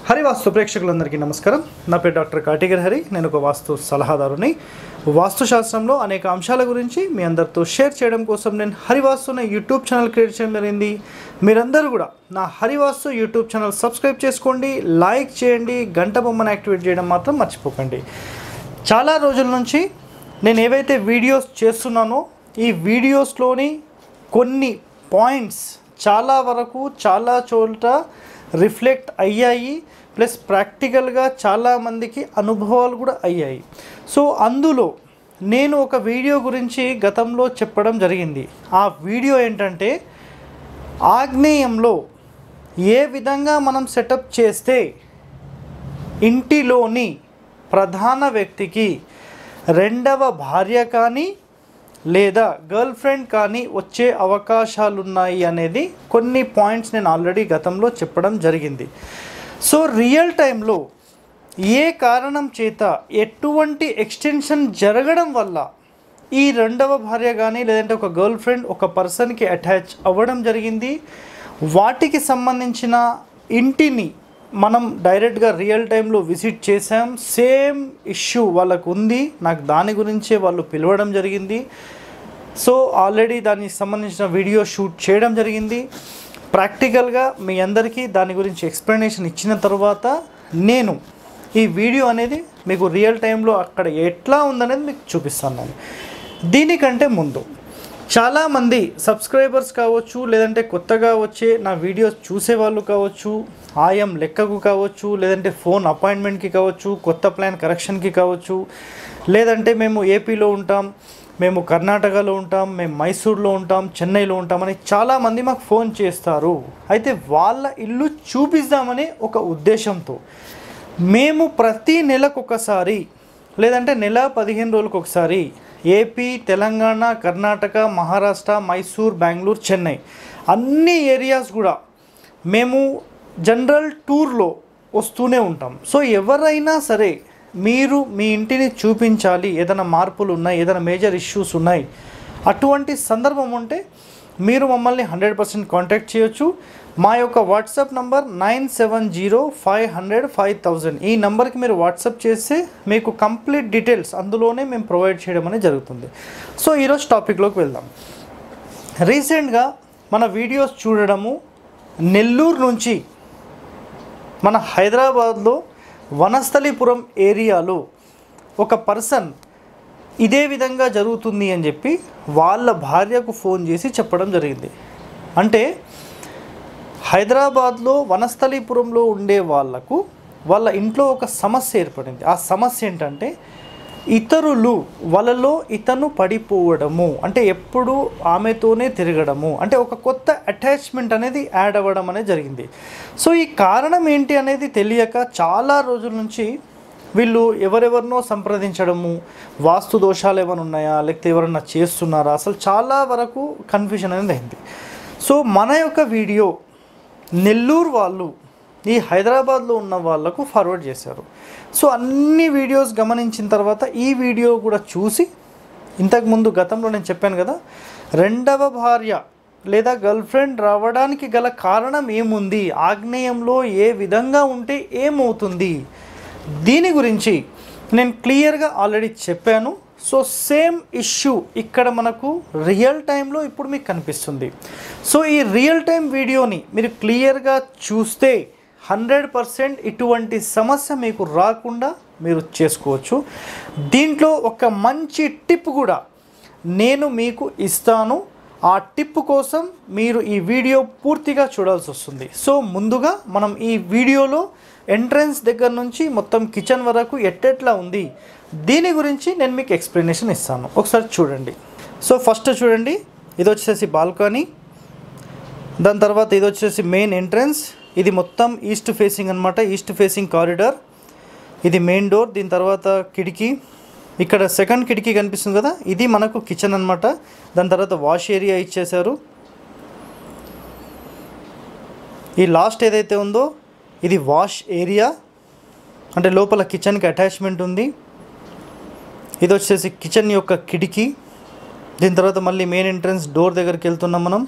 హరివాస్తు ప్రేక్షకులందరికీ నమస్కారం నా పేరు డాక్టర్ కాటిగర్ హరి నేను ఒక వాస్తు సలహాదారుని వాస్తు శాస్త్రంలో అనేక అంశాల గురించి మీ అందరితో షేర్ చేయడం కోసం నేను హరివాస్తు అనే యూట్యూబ్ ఛానల్ క్రియేట్ చేయడం జరిగింది మీరందరూ కూడా నా హరివాస్తు యూట్యూబ్ ఛానల్ సబ్స్క్రైబ్ చేసుకోండి లైక్ చేయండి గంట బొమ్మను యాక్టివేట్ చేయడం మాత్రం మర్చిపోకండి చాలా రోజుల నుంచి నేను ఏవైతే వీడియోస్ చేస్తున్నానో ఈ వీడియోస్లోని కొన్ని పాయింట్స్ చాలా వరకు చాలా చోట రిఫ్లెక్ట్ అయ్యాయి ప్లస్ ప్రాక్టికల్గా చాలామందికి అనుభవాలు కూడా అయ్యాయి సో అందులో నేను ఒక వీడియో గురించి గతంలో చెప్పడం జరిగింది ఆ వీడియో ఏంటంటే ఆగ్నేయంలో ఏ విధంగా మనం సెటప్ చేస్తే ఇంటిలోని ప్రధాన వ్యక్తికి రెండవ భార్య కానీ లేదా గర్ల్ ఫ్రెండ్ కానీ వచ్చే అవకాశాలు ఉన్నాయి అనేది కొన్ని పాయింట్స్ నేను ఆల్రెడీ గతంలో చెప్పడం జరిగింది సో రియల్ టైంలో ఏ కారణం చేత ఎటువంటి ఎక్స్టెన్షన్ జరగడం వల్ల ఈ రెండవ భార్య కానీ లేదంటే ఒక గర్ల్ ఫ్రెండ్ ఒక పర్సన్కి అటాచ్ అవ్వడం జరిగింది వాటికి సంబంధించిన ఇంటిని మనం డైరెక్ట్గా రియల్ టైంలో విజిట్ చేసాం సేమ్ ఇష్యూ వాళ్ళకు ఉంది నాకు దాని గురించే వాళ్ళు పిలవడం జరిగింది సో ఆల్రెడీ దానికి సంబంధించిన వీడియో షూట్ చేయడం జరిగింది ప్రాక్టికల్గా మీ అందరికీ దాని గురించి ఎక్స్ప్లెనేషన్ ఇచ్చిన తర్వాత నేను ఈ వీడియో అనేది మీకు రియల్ టైంలో అక్కడ ఎట్లా ఉందనేది మీకు చూపిస్తాను నేను దీనికంటే ముందు చాలామంది సబ్స్క్రైబర్స్ కావచ్చు లేదంటే కొత్తగా వచ్చే నా వీడియోస్ చూసేవాళ్ళు కావచ్చు ఆయం లెక్కకు కావచ్చు లేదంటే ఫోన్ అపాయింట్మెంట్కి కావచ్చు కొత్త ప్లాన్ కరెక్షన్కి కావచ్చు లేదంటే మేము ఏపీలో ఉంటాం మేము కర్ణాటకలో ఉంటాం మేము మైసూర్లో ఉంటాం చెన్నైలో ఉంటామని చాలామంది మాకు ఫోన్ చేస్తారు అయితే వాళ్ళ ఇల్లు చూపిద్దామనే ఒక ఉద్దేశంతో మేము ప్రతి నెలకు ఒకసారి లేదంటే నెల పదిహేను రోజులకు ఒకసారి ఏపీ తెలంగాణ కర్ణాటక మహారాష్ట్ర మైసూర్ బెంగళూరు చెన్నై అన్ని ఏరియాస్ కూడా మేము జనరల్ టూర్లో వస్తూనే ఉంటాం సో ఎవరైనా సరే మీరు మీ ఇంటిని చూపించాలి ఏదైనా మార్పులు ఉన్నాయి ఏదైనా మేజర్ ఇష్యూస్ ఉన్నాయి అటువంటి సందర్భం ఉంటే మీరు మమ్మల్ని హండ్రెడ్ పర్సెంట్ కాంటాక్ట్ చేయొచ్చు మా యొక్క WhatsApp number nine seven zero five hundred five thousand ఈ నెంబర్కి మీరు వాట్సాప్ చేస్తే మీకు కంప్లీట్ డీటెయిల్స్ అందులోనే మేము ప్రొవైడ్ చేయడం అనేది జరుగుతుంది సో ఈరోజు టాపిక్లోకి వెళ్దాం రీసెంట్గా మన వీడియోస్ చూడడము నెల్లూరు నుంచి మన హైదరాబాద్లో వనస్థలిపురం ఏరియాలో ఒక పర్సన్ ఇదే విధంగా జరుగుతుంది అని చెప్పి వాళ్ళ భార్యకు ఫోన్ చేసి చెప్పడం జరిగింది అంటే హైదరాబాద్లో వనస్థలిపురంలో ఉండే వాళ్లకు వాళ్ళ ఇంట్లో ఒక సమస్య ఏర్పడింది ఆ సమస్య ఏంటంటే ఇతరులు వలలో ఇతను పడిపోవడము అంటే ఎప్పుడు ఆమెతోనే తిరగడము అంటే ఒక కొత్త అటాచ్మెంట్ అనేది యాడ్ అవ్వడం అనేది జరిగింది సో ఈ కారణం ఏంటి అనేది తెలియక చాలా రోజుల నుంచి వీళ్ళు ఎవరెవరినో సంప్రదించడము వాస్తు దోషాలు ఏమైనా ఉన్నాయా లేకపోతే ఎవరన్నా చేస్తున్నారా అసలు చాలా వరకు కన్ఫ్యూజన్ అనేది అయింది సో మన యొక్క వీడియో నెల్లూరు వాళ్ళు ఈ హైదరాబాద్లో ఉన్న వాళ్ళకు ఫార్వర్డ్ చేశారు సో అన్ని వీడియోస్ గమనించిన తర్వాత ఈ వీడియో కూడా చూసి ఇంతకుముందు గతంలో నేను చెప్పాను కదా రెండవ భార్య లేదా గర్ల్ ఫ్రెండ్ రావడానికి గల కారణం ఏముంది ఆగ్నేయంలో ఏ విధంగా ఉంటే ఏమవుతుంది దీని గురించి నేను క్లియర్గా ఆల్రెడీ చెప్పాను సో సేమ్ ఇష్యూ ఇక్కడ మనకు రియల్ టైంలో ఇప్పుడు మీకు కనిపిస్తుంది సో ఈ రియల్ టైం వీడియోని మీరు క్లియర్గా చూస్తే హండ్రెడ్ పర్సెంట్ ఇటువంటి సమస్య మీకు రాకుండా మీరు చేసుకోవచ్చు దీంట్లో ఒక మంచి టిప్ కూడా నేను మీకు ఇస్తాను ఆ టిప్ కోసం మీరు ఈ వీడియో పూర్తిగా చూడాల్సి వస్తుంది సో ముందుగా మనం ఈ వీడియోలో ఎంట్రన్స్ దగ్గర నుంచి మొత్తం కిచెన్ వరకు ఎట్టెట్లా ఉంది దీని గురించి నేను మీకు ఎక్స్ప్లెనేషన్ ఇస్తాను ఒకసారి చూడండి సో ఫస్ట్ చూడండి ఇది వచ్చేసి బాల్కనీ దాని తర్వాత ఇది వచ్చేసి మెయిన్ ఎంట్రన్స్ ఇది మొత్తం ఈస్ట్ ఫేసింగ్ అనమాట ఈస్ట్ ఫేసింగ్ కారిడార్ ఇది మెయిన్ డోర్ దీని తర్వాత కిటికీ ఇక్కడ సెకండ్ కిటికీ కనిపిస్తుంది కదా ఇది మనకు కిచెన్ అనమాట దాని తర్వాత వాష్ ఏరియా ఇచ్చేశారు ఈ లాస్ట్ ఏదైతే ఉందో ఇది వాష్ ఏరియా అంటే లోపల కిచెన్కి అటాచ్మెంట్ ఉంది ఇది వచ్చేసి కిచెన్ యొక్క కిటికీ దీని తర్వాత మళ్ళీ మెయిన్ ఎంట్రన్స్ డోర్ దగ్గరికి వెళ్తున్నాం మనం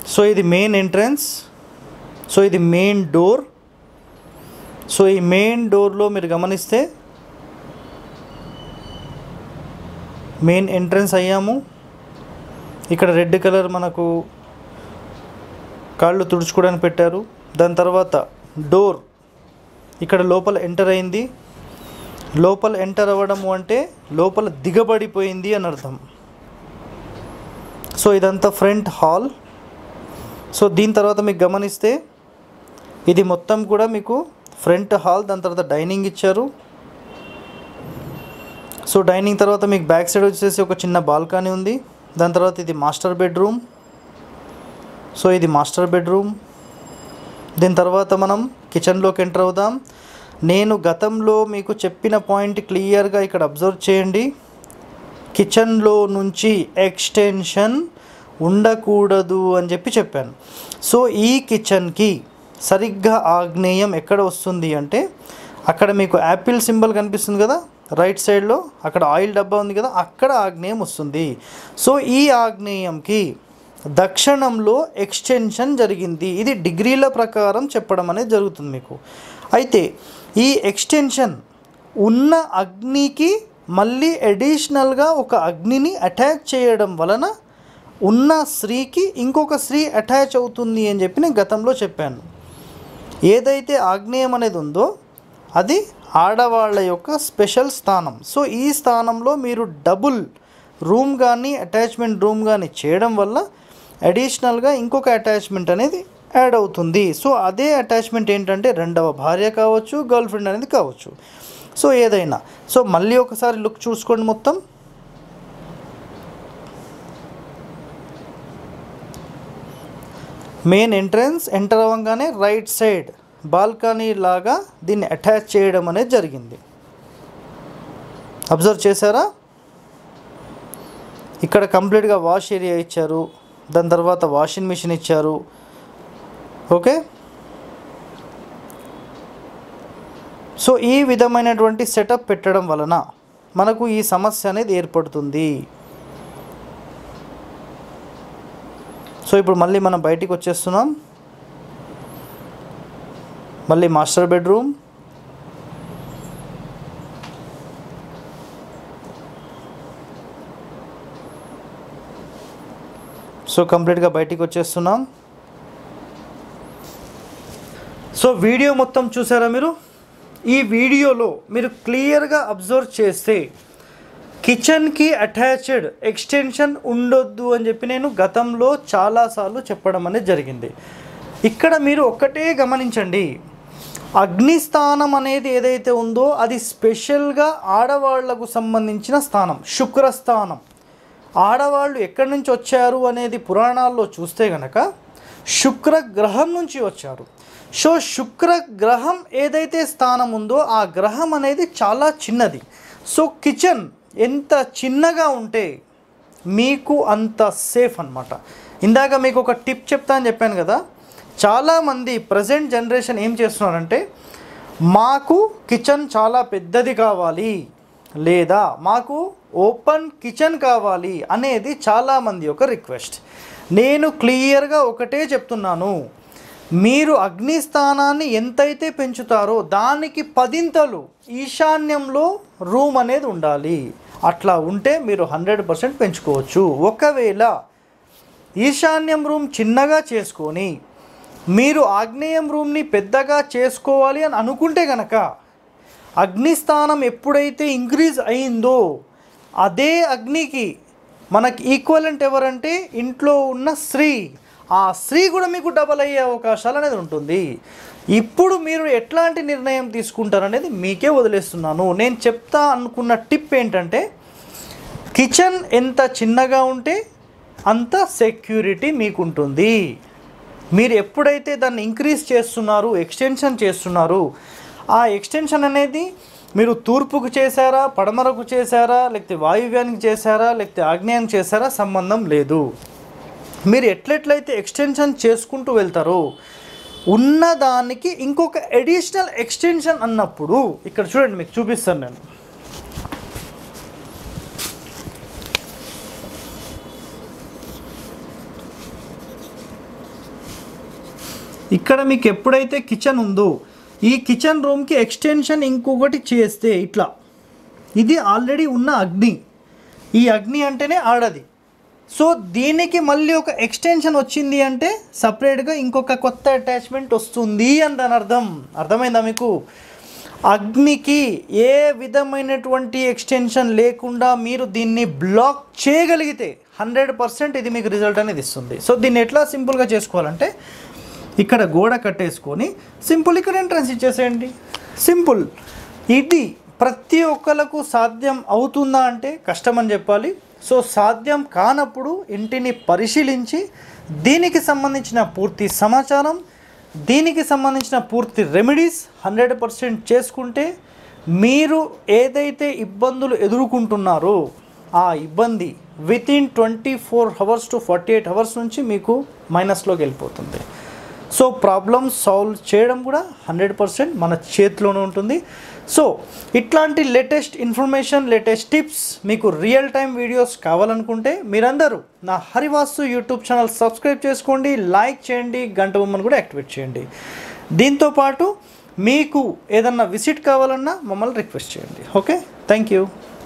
సో ఇది మెయిన్ ఎంట్రన్స్ సో ఇది మెయిన్ డోర్ సో ఈ మెయిన్ డోర్లో మీరు గమనిస్తే మెయిన్ ఎంట్రన్స్ అయ్యాము ఇక్కడ రెడ్ కలర్ మనకు కాళ్ళు తుడుచుకోవడానికి పెట్టారు దాని తర్వాత డోర్ ఇక్కడ లోపల ఎంటర్ అయింది లోపల ఎంటర్ అవ్వడము అంటే లోపల దిగబడిపోయింది అని అర్థం సో ఇదంతా ఫ్రంట్ హాల్ సో దీని తర్వాత మీకు గమనిస్తే ఇది మొత్తం కూడా మీకు ఫ్రంట్ హాల్ దాని తర్వాత డైనింగ్ ఇచ్చారు సో డైనింగ్ తర్వాత మీకు బ్యాక్ సైడ్ వచ్చేసి ఒక చిన్న బాల్కనీ ఉంది దాని తర్వాత ఇది మాస్టర్ బెడ్రూమ్ సో ఇది మాస్టర్ బెడ్రూమ్ దీని తర్వాత మనం కిచెన్లోకి ఎంటర్ అవుదాం నేను గతంలో మీకు చెప్పిన పాయింట్ క్లియర్గా ఇక్కడ అబ్జర్వ్ చేయండి కిచెన్లో నుంచి ఎక్స్టెన్షన్ ఉండకూడదు అని చెప్పి చెప్పాను సో ఈ కిచెన్కి సరిగ్గా ఆగ్నేయం ఎక్కడ వస్తుంది అంటే అక్కడ మీకు యాపిల్ సింబల్ కనిపిస్తుంది కదా రైట్ సైడ్లో అక్కడ ఆయిల్ డబ్బా ఉంది కదా అక్కడ ఆగ్నేయం వస్తుంది సో ఈ ఆగ్నేయంకి దక్షిణంలో ఎక్స్టెన్షన్ జరిగింది ఇది డిగ్రీల ప్రకారం చెప్పడం అనేది జరుగుతుంది మీకు అయితే ఈ ఎక్స్టెన్షన్ ఉన్న అగ్నికి మళ్ళీ అడిషనల్గా ఒక అగ్నిని అటాచ్ చేయడం వలన ఉన్న స్త్రీకి ఇంకొక స్త్రీ అటాచ్ అవుతుంది అని చెప్పి నేను గతంలో చెప్పాను ఏదైతే ఆగ్నేయం అనేది ఉందో అది ఆడవాళ్ళ యొక్క స్పెషల్ స్థానం సో ఈ స్థానంలో మీరు డబుల్ రూమ్ కానీ అటాచ్మెంట్ రూమ్ కానీ చేయడం వల్ల అడిషనల్గా ఇంకొక అటాచ్మెంట్ అనేది యాడ్ అవుతుంది సో అదే అటాచ్మెంట్ ఏంటంటే రెండవ భార్య కావచ్చు గర్ల్ ఫ్రెండ్ అనేది కావచ్చు సో ఏదైనా సో మళ్ళీ ఒకసారి లుక్ చూసుకోండి మొత్తం మెయిన్ ఎంట్రన్స్ ఎంటర్ అవ్వగానే రైట్ సైడ్ బాల్కనీ లాగా దీన్ని అటాచ్ చేయడం అనేది జరిగింది అబ్జర్వ్ చేశారా ఇక్కడ కంప్లీట్గా వాష్ ఏరియా ఇచ్చారు దాని తర్వాత వాషింగ్ మిషన్ ఇచ్చారు ఓకే సో ఈ విధమైనటువంటి సెటప్ పెట్టడం వలన మనకు ఈ సమస్య అనేది ఏర్పడుతుంది సో ఇప్పుడు మళ్ళీ మనం బయటికి వచ్చేస్తున్నాం మళ్ళీ మాస్టర్ బెడ్రూమ్ సో కంప్లీట్గా బయటికి వచ్చేస్తున్నాం సో వీడియో మొత్తం చూసారా మీరు ఈ వీడియోలో మీరు క్లియర్గా అబ్జర్వ్ చేస్తే కిచెన్కి అటాచ్డ్ ఎక్స్టెన్షన్ ఉండొద్దు అని చెప్పి నేను గతంలో చాలాసార్లు చెప్పడం అనేది జరిగింది ఇక్కడ మీరు ఒక్కటే గమనించండి అగ్నిస్థానం అనేది ఏదైతే ఉందో అది స్పెషల్గా ఆడవాళ్లకు సంబంధించిన స్థానం శుక్రస్థానం ఆడవాళ్ళు ఎక్కడి నుంచి వచ్చారు అనేది పురాణాల్లో చూస్తే గనక శుక్ర గ్రహం నుంచి వచ్చారు సో శుక్ర గ్రహం ఏదైతే స్థానం ఉందో ఆ గ్రహం అనేది చాలా చిన్నది సో కిచెన్ ఎంత చిన్నగా ఉంటే మీకు అంత సేఫ్ అన్నమాట ఇందాక మీకు ఒక టిప్ చెప్తా అని చెప్పాను కదా చాలామంది ప్రజెంట్ జనరేషన్ ఏం చేస్తున్నారంటే మాకు కిచెన్ చాలా పెద్దది కావాలి లేదా మాకు ఓపెన్ కిచెన్ కావాలి అనేది చాలామంది యొక్క రిక్వెస్ట్ నేను క్లియర్గా ఒకటే చెప్తున్నాను మీరు అగ్నిస్థానాన్ని ఎంతైతే పెంచుతారో దానికి పదింతలు ఈశాన్యంలో రూమ్ అనేది ఉండాలి అట్లా ఉంటే మీరు హండ్రెడ్ పర్సెంట్ పెంచుకోవచ్చు ఒకవేళ ఈశాన్యం రూమ్ చిన్నగా చేసుకొని మీరు ఆగ్నేయం రూమ్ని పెద్దగా చేసుకోవాలి అని అనుకుంటే గనక అగ్నిస్థానం ఎప్పుడైతే ఇంక్రీజ్ అయిందో అదే అగ్నికి మనకి ఈక్వలెంట్ ఎవరంటే ఇంట్లో ఉన్న స్త్రీ ఆ స్త్రీ కూడా మీకు డబల్ అయ్యే అవకాశాలు అనేది ఉంటుంది ఇప్పుడు మీరు ఎట్లాంటి నిర్ణయం తీసుకుంటారనేది మీకే వదిలేస్తున్నాను నేను చెప్తా అనుకున్న టిప్ ఏంటంటే కిచెన్ ఎంత చిన్నగా ఉంటే అంత సెక్యూరిటీ మీకు ఉంటుంది మీరు ఎప్పుడైతే దాన్ని ఇంక్రీజ్ చేస్తున్నారు ఎక్స్టెన్షన్ చేస్తున్నారు ఆ ఎక్స్టెన్షన్ అనేది మీరు తూర్పుకు చేశారా పడమరకు చేశారా లేకపోతే వాయువ్యానికి చేశారా లేకపోతే ఆగ్నేయానికి చేశారా సంబంధం లేదు మీరు ఎట్లెట్లయితే ఎక్స్టెన్షన్ చేసుకుంటూ వెళ్తారో ఉన్నదానికి ఇంకొక అడిషనల్ ఎక్స్టెన్షన్ అన్నప్పుడు ఇక్కడ చూడండి మీకు చూపిస్తాను నేను ఇక్కడ మీకు ఎప్పుడైతే కిచెన్ ఉందో ఈ కిచెన్ రూమ్కి ఎక్స్టెన్షన్ ఇంకొకటి చేస్తే ఇట్లా ఇది ఆల్రెడీ ఉన్న అగ్ని ఈ అగ్ని అంటేనే ఆడది సో దీనికి మళ్ళీ ఒక ఎక్స్టెన్షన్ వచ్చింది అంటే సపరేట్గా ఇంకొక కొత్త అటాచ్మెంట్ వస్తుంది అని దాని అర్థం అర్థమైందా మీకు అగ్నికి ఏ విధమైనటువంటి ఎక్స్టెన్షన్ లేకుండా మీరు దీన్ని బ్లాక్ చేయగలిగితే హండ్రెడ్ పర్సెంట్ ఇది మీకు రిజల్ట్ అనేది ఇస్తుంది సో దీన్ని ఎట్లా సింపుల్గా చేసుకోవాలంటే ఇక్కడ గోడ కట్టేసుకొని సింపుల్ ఇక్కడ ఎంట్రన్స్ ఇచ్చేసేయండి సింపుల్ ఇది ప్రతి ఒక్కరికి సాధ్యం అవుతుందా అంటే కష్టం అని చెప్పాలి సో సాధ్యం కానప్పుడు ఇంటిని పరిశీలించి దీనికి సంబంధించిన పూర్తి సమాచారం దీనికి సంబంధించిన పూర్తి రెమెడీస్ హండ్రెడ్ పర్సెంట్ చేసుకుంటే మీరు ఏదైతే ఇబ్బందులు ఎదుర్కొంటున్నారో ఆ ఇబ్బంది with in twenty four hours to forty eight hours నుంచి మీకు మైనస్లోకి వెళ్ళిపోతుంది సో ప్రాబ్లమ్ సాల్వ్ చేయడం కూడా హండ్రెడ్ పర్సెంట్ మన చేతిలోనే ఉంటుంది సో ఇట్లాంటి లేటెస్ట్ ఇన్ఫర్మేషన్ లేటెస్ట్ టిప్స్ మీకు రియల్ టైం వీడియోస్ కావాలనుకుంటే మీరందరూ నా హరివాసు యూట్యూబ్ ఛానల్ సబ్స్క్రైబ్ చేసుకోండి లైక్ చేయండి గంట బొమ్మను కూడా యాక్టివేట్ చేయండి దీంతో పాటు మీకు ఏదన్నా విజిట్ కావాలన్నా మమ్మల్ని రిక్వెస్ట్ చేయండి ఓకే థ్యాంక్ యూ